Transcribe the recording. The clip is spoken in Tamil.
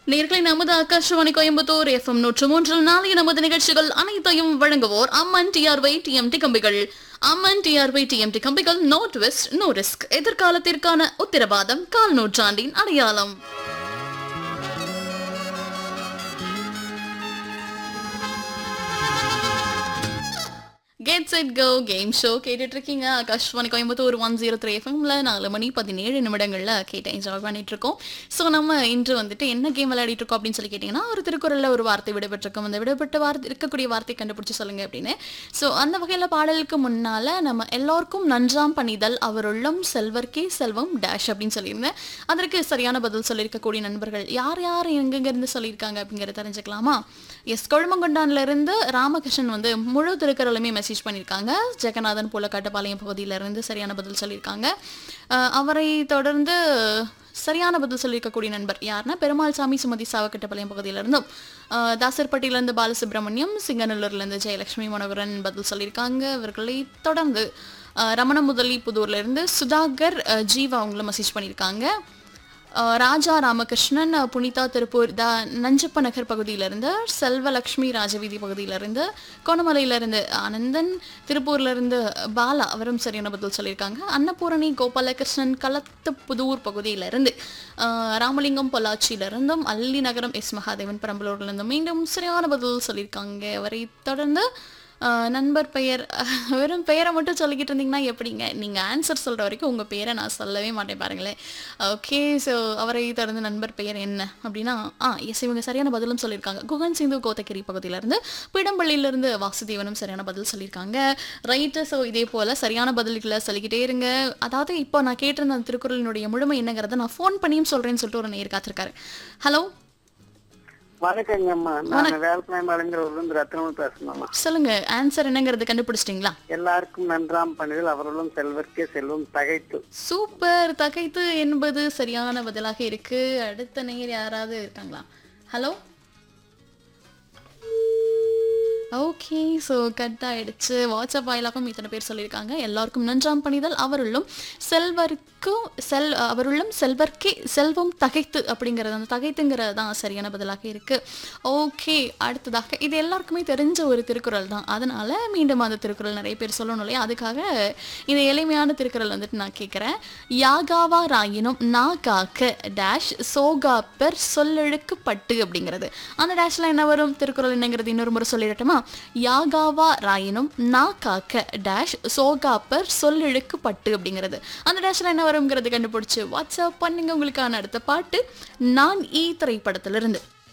நேர்களை நமது ஆகாஷவாணி கோயம்புத்தூர் எஃப்எம் நூற்று மூன்றில் நாளைய நமது நிகழ்ச்சிகள் அனைத்தையும் வழங்குவோர் அம்மன் டிஆர்வை டிஎம்டி கம்பிகள் அம்மன் டிஆர்வை டிஎம்டி கம்பிகள் நோ ட்விஸ்ட் நோ ரிஸ்க் எதிர்காலத்திற்கான உத்தரவாதம் கால் நூற்றாண்டின் அடையாளம் get set go game show கேட்டுட்டு இருக்கீங்க Akashvani Coimbatore one zero three எஃப்எம்ல நாலு மணி பதினேழு நிமிடங்கள்ல கேட்டு என்ஜாய் பண்ணிட்டு இருக்கோம் ஸோ நம்ம இன்று வந்துட்டு என்ன கேம் விளையாடிட்டு இருக்கோம் அப்படின்னு சொல்லி கேட்டிங்கன்னா ஒரு திருக்குறளில் ஒரு வார்த்தை விடுபட்டிருக்கோம் அந்த விடுபட்ட வார்த்தை இருக்கக்கூடிய வார்த்தை கண்டுபிடிச்சு சொல்லுங்க அப்படின்னு ஸோ அந்த வகையில் பாடலுக்கு முன்னால நம்ம எல்லோருக்கும் நன்றாம் பணிதல் அவருள்ளம் செல்வர்க்கே செல்வம் டேஷ் அப்படின்னு சொல்லியிருந்தேன் அதற்கு சரியான பதில் சொல்லியிருக்கக்கூடிய நண்பர்கள் யார் யார் எங்கெங்க இருந்து சொல்லியிருக்காங்க அப்படிங்கிறத தெரிஞ்சுக்கலாமா எஸ் கொழுமங்கொண்டான்ல இருந்து ராமகிருஷ்ணன் வந்து முழு திருக்குறளுமே மெசேஜ் பண்ணியிருக்காங்க ஜெகநாதன் பூலக்காட்டுப்பாளையம் பகுதியில இருந்து சரியான பதில் சொல்லியிருக்காங்க அஹ் அவரை தொடர்ந்து சரியான பதில் சொல்லியிருக்கக்கூடிய நண்பர் யாருன்னா பெருமாள் சாமி சுமதி சாவக்கட்டப்பாளையம் பகுதியிலிருந்தும் அஹ் தாசர்பட்டியிலேருந்து பாலசுப்ரமணியம் சிங்கநல்லூர்லேருந்து ஜெயலட்சுமி மனோகரன் பதில் சொல்லியிருக்காங்க இவர்களை தொடர்ந்து அஹ் ரமண முதலி புதூர்ல இருந்து சுதாகர் அஹ் ஜீவா அவங்களும் மெசேஜ் பண்ணியிருக்காங்க அஹ் ராஜா ராமகிருஷ்ணன் அஹ் புனிதா திருப்பூர் த நஞ்சப்ப நகர் பகுதியிலிருந்து செல்வலக்ஷ்மி ராஜவீதி பகுதியிலிருந்து கோணமலையிலிருந்து ஆனந்தன் திருப்பூர்லேருந்து பாலா அவரும் சரியான பதில் சொல்லியிருக்காங்க அன்னபூரணி கோபாலகிருஷ்ணன் களத்துப்புதூர் பகுதியிலிருந்து அஹ் ராமலிங்கம் பொள்ளாச்சியிலிருந்தும் அல்லி நகரம் எஸ் மகாதேவன் பெரம்பலூர்லேருந்து மீண்டும் சரியான பதில் சொல்லியிருக்காங்க அவரை தொடர்ந்து ஆஹ் நண்பர் பெயர் வெறும் பெயரை மட்டும் சொல்லிக்கிட்டு இருந்தீங்கன்னா எப்படிங்க நீங்கள் ஆன்சர் சொல்கிற வரைக்கும் உங்கள் பேரை நான் சொல்லவே மாட்டேன் பாருங்களேன் ஓகே ஸோ அவரை தொடர்ந்து நண்பர் பெயர் என்ன அப்படின்னா ஆ எஸ் இவங்க சரியான பதிலும் சொல்லியிருக்காங்க குகன் சிந்து கோத்தகிரி பகுதியிலேருந்து பிடம்பள்ளியிலேருந்து வாசுதேவனும் சரியான பதில் சொல்லியிருக்காங்க ரைட்டு ஸோ இதே போல் சரியான பதில்களை சொல்லிக்கிட்டே இருங்க அதாவது இப்போ நான் கேட்டிருந்த அந்த திருக்குறளினுடைய முழுமை என்னங்கிறத நான் ஃபோன் பண்ணியும் சொல்கிறேன்னு சொல்லிட்டு ஒரு நேர் காத்திருக்காரு ஹலோ வணக்கங்கம்மா நான் வேல்பாயம் வழங்குறவர்கள் இருந்து ரத்னமும் பேசணும்மா சொல்லுங்க ஆன்சர் என்னங்கிறது கண்டுபிடிச்சிட்டிங்களா எல்லாருக்கும் நன்றாம் பணிகள் அவர்களும் செல்வர்க்கே செல்வம் தகைத்து சூப்பர் தகைத்து என்பது சரியான பதிலாக இருக்கு அடுத்த நேயர் யாராவது இருக்காங்களா ஹலோ ஓகே ஸோ கட் ஆயிடுச்சு வாட்ஸ்அப் வாயிலாகவும் இத்தனை பேர் சொல்லியிருக்காங்க எல்லாருக்கும் நன்றாம் பணிதல் அவருள்ளும் செல்வர்க்கும் செல் அவருள்ளும் செல்வர்க்கே செல்வம் தகைத்து அப்படிங்கிறது அந்த தகைத்துங்கிறது தான் சரியான பதிலாக இருக்கு ஓகே அடுத்ததாக இது எல்லாருக்குமே தெரிஞ்ச ஒரு திருக்குறள் தான் அதனால மீண்டும் அந்த திருக்குறள் நிறைய பேர் சொல்லணும் இல்லையா அதுக்காக இந்த எளிமையான திருக்குறள் வந்துட்டு நான் கேட்குறேன் யாகாவா ராயினும் நா காக்க டேஷ் சோகாப்பர் சொல்லெழுக்கு பட்டு அப்படிங்கிறது அந்த டேஷ்ல என்ன வரும் திருக்குறள் என்னங்கிறது இன்னொரு முறை சொல்லிடட்டுமா யாகாவா ராயினும் நா காக்க டேஷ் சோகாப்பர் சொல்லெழுக்கு பட்டு அப்படிங்கிறது அந்த டேஷ்ல என்ன வருங்கிறது கண்டுபிடிச்சு வாட்ஸ்அப் பண்ணுங்க உங்களுக்கான அடுத்த பாட்டு நான் ஈ திரைப்படத்திலிருந்து